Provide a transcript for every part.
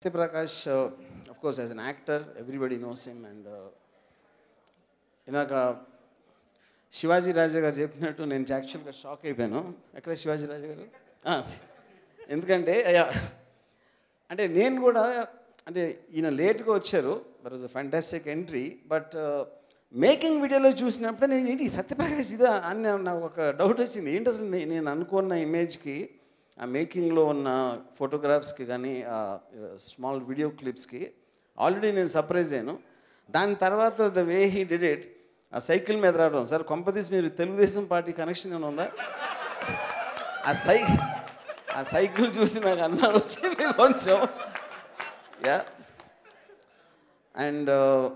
Satya Prakash of course as an actor everybody knows him and ఇందాక శివాజీ రాజా గారు చెప్పినట్టు నేను యాక్చువల్గా షాక్ అయిపోయాను ఎక్కడ శివాజీ రాజా గారు ఆ, ఎందుకంటే అయ్యా అంటే నేను కూడా అంటే ఈయన లేట్గా వచ్చారు there was a fantastic entry but making వీడియోలో చూసినప్పుడు నేను ఏంటి సత్యప్రకాష్ ఇదా అని నా- నాకు ఒక డౌట్ వచ్చింది ఏంటి అసలు నే- నేను అనుకున్న ఇమేజ్కి ఆ మేకింగ్లో ఉన్న ఫోటోగ్రాఫ్స్కి కానీ ఆ స్మాల్ వీడియో క్లిప్స్కి ఆల్రెడీ నేను సర్ప్రైజ్ అయ్యాను దాని తర్వాత the way he did it ఆ సైకిల్ మీద రావడం సార్ కొంపదీసి మీరు తెలుగుదేశం పార్టీ కనెక్షన్ ఏమైనా ఉందా ఆ సై ఆ సైకిల్ చూసి నాకు అన్నాడు వచ్చింది కొంచెం యా అండ్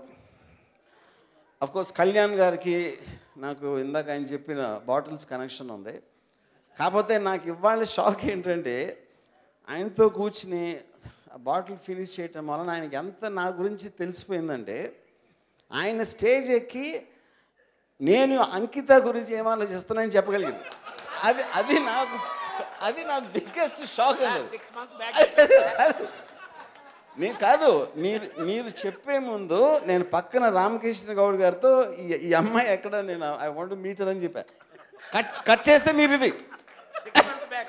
కోర్స్ కళ్యాణ్ గారికి నాకు ఇందాక ఆయన చెప్పిన బాటిల్స్ కనెక్షన్ ఉంది కాకపోతే నాకు ఇవాళ షాక్ ఏంటంటే ఆయనతో కూర్చుని ఆ బాటిల్ ఫినిష్ చేయటం వలన ఆయనకి ఎంత నా గురించి తెలిసిపోయిందంటే ఆయన స్టేజ్ ఎక్కి నేను అంకిత గురించి ఏం ఆలోచిస్తున్నానని చెప్పగలిగింది అది అది నాకు అది నాకు బిగ్గెస్ట్ షాక్ అండి సిక్స్ మంత్స్ బ్యాక్ కాదు. నేను కాదు మీరు మీరు చెప్పే ముందు నేను పక్కన రామకృష్ణ గౌడ్ గారితో ఈ ఈ అమ్మాయి ఎక్కడ నేను ఐ వాంట్ మీటర్ అని చెప్పా కట్ కట్ చేస్తే మీరు ఇది six months back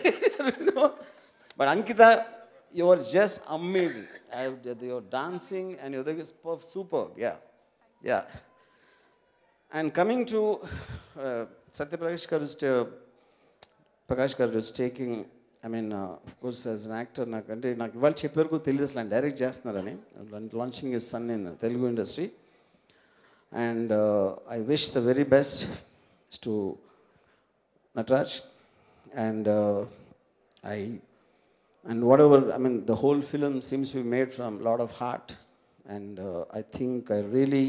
but Ankita you are just amazing your dancing and your super ya ya and coming to Satyaprakash గారు ప్రకాష్ గారు is taking I mean of course as an actor నాకు అంటే నాకు ఇవాళ చెప్పే వరకు తెలియదు అసలు ఆయన డైరెక్ట్ చేస్తున్నారని launching is son in Telugu industry and I wish the very best to Nataraj and I and whatever i mean the whole film seems to be made from a lot of heart and uh, i think i really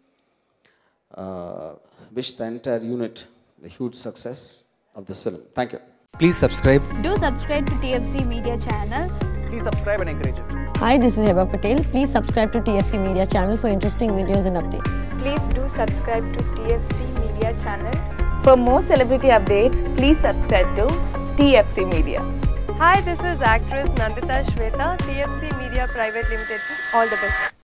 uh, wish the entire unit the huge success of this film thank you Please subscribe. Do subscribe to TFC Media channel. Please subscribe and encourage it. Hi, this is Heba Patel. Please subscribe to TFC Media channel for interesting videos and updates. Please do subscribe to TFC Media channel. For more celebrity updates, please subscribe to TFC Media. Hi, this is actress Nandita Shweta, TFC Media Private Limited. All the best.